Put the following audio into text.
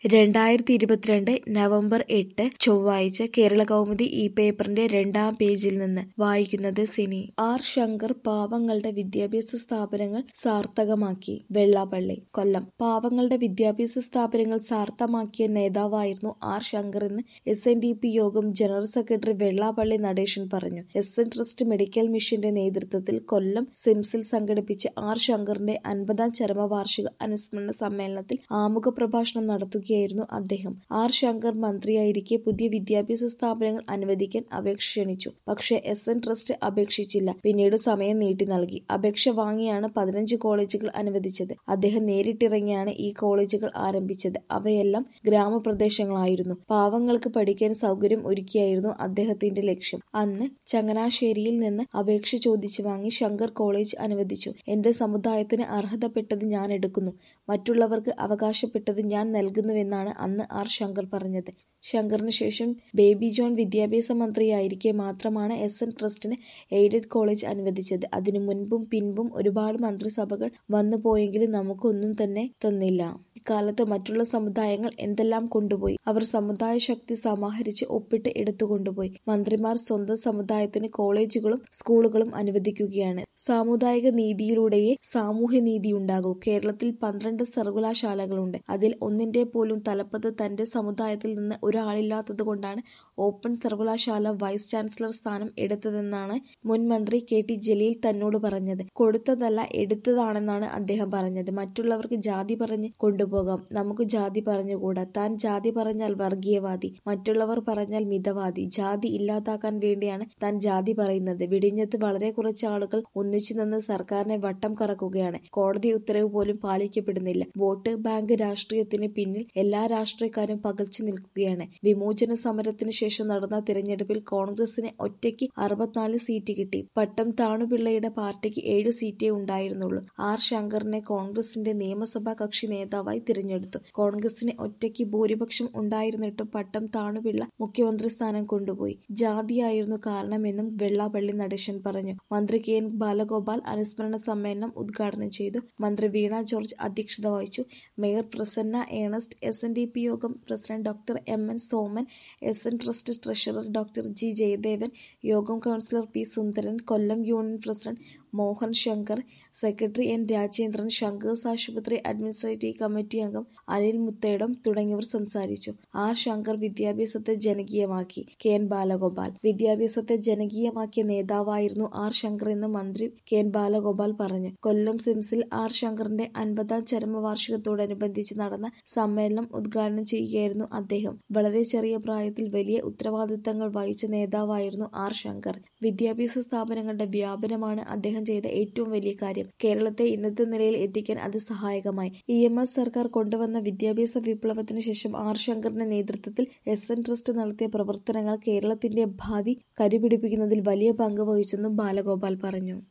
രണ്ടായിരത്തി ഇരുപത്തിരണ്ട് നവംബർ എട്ട് ചൊവ്വാഴ്ച കേരളകൗമുദി ഈ പേപ്പറിന്റെ രണ്ടാം പേജിൽ നിന്ന് വായിക്കുന്നത് സിനി ആർ ശങ്കർ പാവങ്ങളുടെ വിദ്യാഭ്യാസ സ്ഥാപനങ്ങൾ സാർത്ഥകമാക്കി വെള്ളാപ്പള്ളി കൊല്ലം പാവങ്ങളുടെ വിദ്യാഭ്യാസ സ്ഥാപനങ്ങൾ സാർത്ഥമാക്കിയ നേതാവായിരുന്നു ആർ ശങ്കർ എന്ന് എസ് എൻ ഡി പി യോഗം ജനറൽ സെക്രട്ടറി വെള്ളാപ്പള്ളി നടേശൻ പറഞ്ഞു എസ് എൻ ട്രസ്റ്റ് മെഡിക്കൽ മിഷന്റെ നേതൃത്വത്തിൽ കൊല്ലം സിംസിൽ സംഘടിപ്പിച്ച ആർ ശങ്കറിന്റെ അൻപതാം ചരമവാർഷിക അനുസ്മരണ സമ്മേളനത്തിൽ ആമുഖ പ്രഭാഷണം നടത്തുകയായിരുന്നു അദ്ദേഹം ആർ ശങ്കർ മന്ത്രിയായിരിക്കെ പുതിയ വിദ്യാഭ്യാസ സ്ഥാപനങ്ങൾ അനുവദിക്കാൻ അപേക്ഷ ക്ഷണിച്ചു പക്ഷേ എസ് എൻ ട്രസ്റ്റ് അപേക്ഷിച്ചില്ല പിന്നീട് സമയം നീട്ടി നൽകി അപേക്ഷ വാങ്ങിയാണ് പതിനഞ്ച് കോളേജുകൾ അനുവദിച്ചത് അദ്ദേഹം നേരിട്ടിറങ്ങിയാണ് ഈ കോളേജുകൾ ആരംഭിച്ചത് അവയെല്ലാം ഗ്രാമപ്രദേശങ്ങളായിരുന്നു പാവങ്ങൾക്ക് പഠിക്കാൻ സൗകര്യം ഒരുക്കിയായിരുന്നു അദ്ദേഹത്തിന്റെ ലക്ഷ്യം അന്ന് ചങ്ങനാശ്ശേരിയിൽ നിന്ന് അപേക്ഷ ചോദിച്ചു വാങ്ങി ശങ്കർ കോളേജ് അനുവദിച്ചു എന്റെ സമുദായത്തിന് അർഹതപ്പെട്ടത് ഞാൻ എടുക്കുന്നു മറ്റുള്ളവർക്ക് അവകാശപ്പെട്ടത് ഞാൻ നൽകുന്നുവെന്നാണ് അന്ന് ആർ ശങ്കർ പറഞ്ഞത് ശങ്കറിന് ശേഷം ബേബി ജോൺ വിദ്യാഭ്യാസ മന്ത്രിയായിരിക്കെ മാത്രമാണ് എസ് എൻ ട്രസ്റ്റിന് എയ്ഡഡ് കോളേജ് അനുവദിച്ചത് അതിനു മുൻപും പിൻപും ഒരുപാട് മന്ത്രിസഭകൾ വന്നു പോയെങ്കിലും നമുക്കൊന്നും തന്നെ തന്നില്ല ഇക്കാലത്ത് മറ്റുള്ള സമുദായങ്ങൾ എന്തെല്ലാം കൊണ്ടുപോയി അവർ സമുദായ ശക്തി സമാഹരിച്ച് ഒപ്പിട്ട് എടുത്തുകൊണ്ടുപോയി മന്ത്രിമാർ സ്വന്തം സമുദായത്തിന് കോളേജുകളും സ്കൂളുകളും അനുവദിക്കുകയാണ് സാമുദായിക നീതിയിലൂടെയേ സാമൂഹ്യ നീതി ഉണ്ടാകൂ കേരളത്തിൽ പന്ത്രണ്ട് സർവകലാശാലകളുണ്ട് അതിൽ ഒന്നിന്റെ പോലും തലപ്പത്ത് തന്റെ സമുദായത്തിൽ നിന്ന് ഒരാളില്ലാത്തത് കൊണ്ടാണ് ഓപ്പൺ സർവകലാശാല വൈസ് ചാൻസലർ സ്ഥാനം എടുത്തതെന്നാണ് മുൻ മന്ത്രി കെ ടി ജലീൽ തന്നോട് പറഞ്ഞത് കൊടുത്തതല്ല എടുത്തതാണെന്നാണ് അദ്ദേഹം പറഞ്ഞത് മറ്റുള്ളവർക്ക് ജാതി പറഞ്ഞ് കൊണ്ടുപോകാം നമുക്ക് ജാതി പറഞ്ഞുകൂടാ താൻ ജാതി പറഞ്ഞാൽ വർഗീയവാദി മറ്റുള്ളവർ പറഞ്ഞാൽ മിതവാദി ജാതി ഇല്ലാതാക്കാൻ വേണ്ടിയാണ് താൻ ജാതി പറയുന്നത് വിടിഞ്ഞത്ത് വളരെ കുറച്ച് ആളുകൾ ഒന്നിച്ചു നിന്ന് സർക്കാരിനെ വട്ടം കറക്കുകയാണ് കോടതി ഉത്തരവ് പോലും പാലിക്കപ്പെടുന്നില്ല വോട്ട് ബാങ്ക് രാഷ്ട്രീയത്തിന് പിന്നിൽ എല്ലാ രാഷ്ട്രീയക്കാരും പകച്ചു നിൽക്കുകയാണ് വിമോചന സമരത്തിന് ശേഷം നടന്ന തിരഞ്ഞെടുപ്പിൽ കോൺഗ്രസിന് ഒറ്റയ്ക്ക് അറുപത്തിനാല് സീറ്റ് കിട്ടി പട്ടം താണുപിള്ളയുടെ പാർട്ടിക്ക് ഏഴു സീറ്റേ ഉണ്ടായിരുന്നുള്ളൂ ആർ ശങ്കറിനെ കോൺഗ്രസിന്റെ നിയമസഭാ കക്ഷി നേതാവായി തിരഞ്ഞെടുത്തു കോൺഗ്രസിന് ഒറ്റയ്ക്ക് ഭൂരിപക്ഷം ഉണ്ടായിരുന്നിട്ടും പട്ടം താണുപിള്ള മുഖ്യമന്ത്രി സ്ഥാനം കൊണ്ടുപോയി ജാതിയായിരുന്നു കാരണമെന്നും വെള്ളാപ്പള്ളി നടേശൻ പറഞ്ഞു മന്ത്രി കെ എൻ ബാലഗോപാൽ അനുസ്മരണ സമ്മേളനം ഉദ്ഘാടനം ചെയ്തു മന്ത്രി വീണ ജോർജ് അധ്യക്ഷത വഹിച്ചു mayor Prasanna Ernest S N D P യോഗം president doctor M N Soman S N trust treasurer doctor G Jayadevan യോഗം councillor P Sundaran Kollam union president Mohan Shankar secretary N Rajendran Sankar's ആശുപത്രി അഡ്മിനിസ്ട്രേറ്റീവ് കമ്മിറ്റി അംഗം അനിൽ മുത്തേടം തുടങ്ങിയവർ സംസാരിച്ചു ആർ ശങ്കർ വിദ്യാഭ്യാസത്തെ ജനകീയമാക്കി കെ എൻ ബാലഗോപാൽ വിദ്യാഭ്യാസത്തെ ജനകീയമാക്കിയ നേതാവായിരുന്നു ആർ ശങ്കർ എന്ന് മന്ത്രി കെ എൻ ബാലഗോപാൽ പറഞ്ഞു കൊല്ലം സിംസിൽ ആർ ശങ്കറിന്റെ അൻപതാം ചരമവാർഷികത്തോടനുബന്ധിച്ച് നടന്ന സമ്മേളനം ഉദ്ഘാടനം ചെയ്യുകയായിരുന്നു അദ്ദേഹം വളരെ ചെറിയ പ്രായത്തിൽ വലിയ ഉത്തരവാദിത്തങ്ങൾ വഹിച്ച നേതാവായിരുന്നു ആർ ശങ്കർ വിദ്യാഭ്യാസ സ്ഥാപനങ്ങളുടെ വ്യാപനമാണ് അദ്ദേഹം ചെയ്ത ഏറ്റവും വലിയ കാര്യം കേരളത്തെ ഇന്നത്തെ നിലയിൽ എത്തിക്കാൻ അത് സഹായകമായി ഇ എം എസ് സർക്കാർ കൊണ്ടുവന്ന വിദ്യാഭ്യാസ വിപ്ലവത്തിന് ശേഷം ആർ ശങ്കറിന്റെ നേതൃത്വത്തിൽ എസ് എൻ ട്രസ്റ്റ് നടത്തിയ പ്രവർത്തനങ്ങൾ കേരളത്തിന്റെ ഭാവി കരിപിടിപ്പിക്കുന്നതിൽ വലിയ പങ്ക് വഹിച്ചെന്നും ബാലഗോപാൽ പറഞ്ഞു